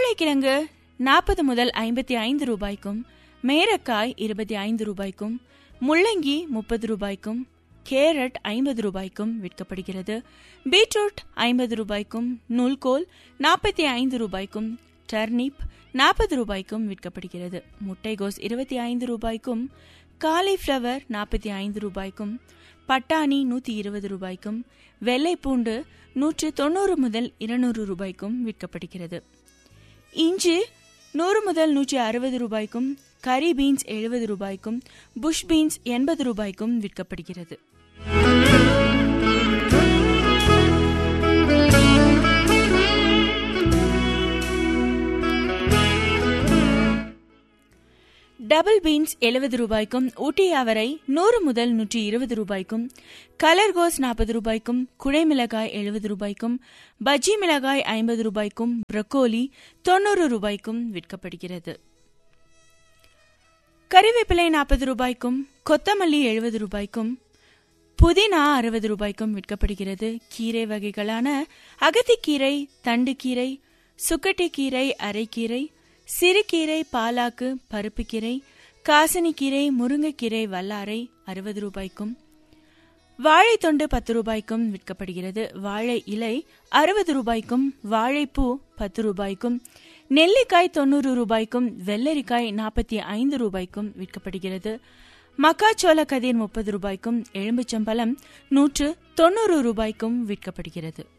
உருளைக்கிழங்கு நாற்பது முதல் ஐம்பத்தி ஐந்து ரூபாய்க்கும் மேரக்காய் இருபத்தி ஐந்து ரூபாய்க்கும் முள்ளங்கி முப்பது ரூபாய்க்கும் கேரட் ஐம்பது ரூபாய்க்கும் விற்கப்படுகிறது பீட்ரூட் ஐம்பது ரூபாய்க்கும் நூல்கோல் நாற்பத்தி ஐந்து ரூபாய்க்கும் டர்னிப் நாற்பது ரூபாய்க்கும் விற்கப்படுகிறது முட்டைகோஸ் இருபத்தி ஐந்து ரூபாய்க்கும் காலிஃப்ளவர் நாற்பத்தி ஐந்து ரூபாய்க்கும் பட்டாணி நூற்றி இருபது ரூபாய்க்கும் வெள்ளைப்பூண்டு நூற்று தொண்ணூறு முதல் இருநூறு ரூபாய்க்கும் விற்கப்படுகிறது இஞ்சி நூறு முதல் நூற்றி அறுபது ரூபாய்க்கும் கரி பீன்ஸ் எழுபது ரூபாய்க்கும் புஷ் பீன்ஸ் எண்பது ரூபாய்க்கும் விற்கப்படுகிறது டபுள் பீன்ஸ் எழுபது ரூபாய்க்கும் ஊட்டி அவரை நூறு முதல் நூற்றி இருபது ரூபாய்க்கும் கலர் கோஸ் நாற்பது ரூபாய்க்கும் குடை மிளகாய் எழுபது ரூபாய்க்கும் பஜ்ஜி மிளகாய் ஐம்பது ரூபாய்க்கும் ப்ரக்கோலி தொண்ணூறு ரூபாய்க்கும் விற்கப்படுகிறது கறிவேப்பிலை நாற்பது ரூபாய்க்கும் கொத்தமல்லி எழுபது ரூபாய்க்கும் புதினா அறுபது ரூபாய்க்கும் விற்கப்படுகிறது கீரை வகைகளான அகத்திக்கீரை தண்டுக்கீரை சுக்கட்டிக்கீரை அரைக்கீரை சிறுகீரை பாலாக்கு பருப்புக்கீரை காசனிக்கீரை முருங்கைக்கீரை வல்லாரை அறுபது ரூபாய்க்கும் வாழைத்தொண்டு பத்து ரூபாய்க்கும் விற்கப்படுகிறது வாழை இலை அறுபது ரூபாய்க்கும் வாழைப்பூ பத்து ரூபாய்க்கும் நெல்லிக்காய் தொண்ணூறு ரூபாய்க்கும் வெள்ளரிக்காய் நாற்பத்தி ஐந்து ரூபாய்க்கும் விற்கப்படுகிறது மக்காச்சோள கதிர் முப்பது ரூபாய்க்கும் எலும்புச்சம்பழம் நூற்று தொண்ணூறு ரூபாய்க்கும் விற்கப்படுகிறது